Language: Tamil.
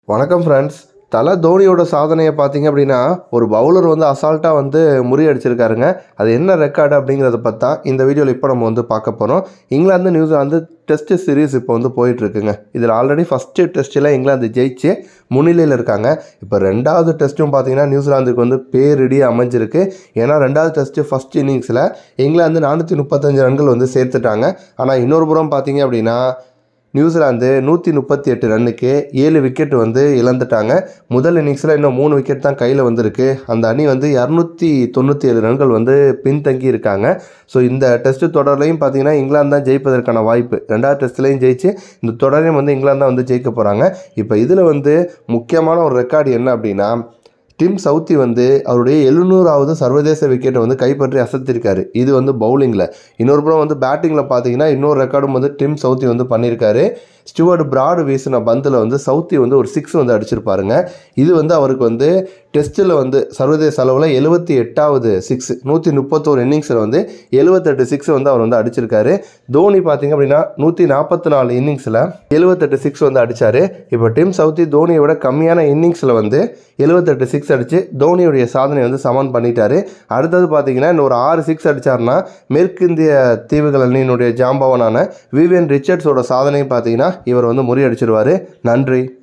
வணக்கம் ஃப்ரெண்ட்ஸ் தலை தோனியோட சாதனையை பார்த்தீங்க அப்படின்னா ஒரு பவுலர் வந்து அசால்ட்டாக வந்து முறியடிச்சிருக்காருங்க அது என்ன ரெக்கார்டு அப்படிங்கிறத பற்றி தான் இந்த வீடியோவில் இப்போ நம்ம வந்து பார்க்க போகிறோம் இங்கிலாந்து நியூசிலாந்து டெஸ்ட் சீரீஸ் இப்போ வந்து போயிட்டுருக்குங்க இதில் ஆல்ரெடி ஃபஸ்ட்டு டெஸ்ட்டில் இங்கிலாந்து ஜெயிச்சு முன்னிலையில் இருக்காங்க இப்போ ரெண்டாவது டெஸ்ட்டும் பார்த்தீங்கன்னா நியூசிலாந்துக்கு வந்து பேரிடி அமைஞ்சிருக்கு ஏன்னா ரெண்டாவது டெஸ்ட்டு ஃபஸ்ட் இன்னிங்ஸில் இங்கிலாந்து நானூற்றி முப்பத்தஞ்சு ரன்கள் வந்து சேர்த்துட்டாங்க ஆனால் இன்னொரு புறம் பார்த்தீங்க அப்படின்னா நியூசிலாந்து நூற்றி முப்பத்தி எட்டு ரன்னுக்கு ஏழு விக்கெட் வந்து இழந்துட்டாங்க முதல் இன்னிங்ஸில் இன்னும் மூணு விக்கெட் தான் கையில் வந்திருக்கு அந்த அணி வந்து இரநூத்தி தொண்ணூற்றி ஏழு ரன்கள் வந்து பின்தங்கி இருக்காங்க ஸோ இந்த டெஸ்ட் தொடர்லையும் பார்த்தீங்கன்னா இங்கிலாந்து தான் ஜெயிப்பதற்கான வாய்ப்பு ரெண்டாவது டெஸ்ட்லையும் ஜெயிச்சு இந்த தொடரையும் வந்து இங்கிலாந்து தான் வந்து ஜெயிக்க போகிறாங்க இப்போ இதில் வந்து முக்கியமான ஒரு ரெக்கார்டு என்ன அப்படின்னா டிம் சவுத்தி வந்து அவருடைய எழுநூறாவது சர்வதேச விக்கெட்டை வந்து கைப்பற்றி அசத்திருக்காரு இது வந்து பவுலிங்கில் இன்னொரு புறம் வந்து பேட்டிங்கில் பார்த்தீங்கன்னா இன்னொரு ரெக்கார்டும் வந்து டிம் சவுத்தி வந்து பண்ணியிருக்காரு ஸ்டுவர்ட் பிராடு வீசின பந்தில் வந்து சவுத்தி வந்து ஒரு சிக்ஸ் வந்து அடிச்சிருப்பாருங்க இது வந்து அவருக்கு வந்து டெஸ்ட்டில் வந்து சர்வதேச அளவில் எழுபத்தி எட்டாவது சிக்ஸ் நூற்றி முப்பத்தோரு இன்னிங்ஸில் வந்து எழுபத்தெட்டு சிக்ஸ் வந்து அவர் வந்து அடிச்சிருக்காரு தோனி பார்த்தீங்க அப்படின்னா நூற்றி நாற்பத்தி நாலு இன்னிங்ஸில் எழுபத்தெட்டு சிக்ஸ் வந்து அடித்தார் இப்போ டிம் சவுத்தி தோனியை விட கம்மியான இன்னிங்ஸில் வந்து எழுபத்தெட்டு சிக்ஸ் அடித்து தோனியுடைய சாதனை வந்து சமன் பண்ணிட்டாரு அடுத்தது பார்த்தீங்கன்னா இன்னும் ஒரு ஆறு சிக்ஸ் அடித்தார்னா மேற்கிந்திய தீவுகள் அணியினுடைய ஜாம்பவனான விவியன் ரிச்சர்ட்ஸோட சாதனையும் பார்த்தீங்கன்னா இவர் வந்து முறியடிச்சிருவார் நன்றி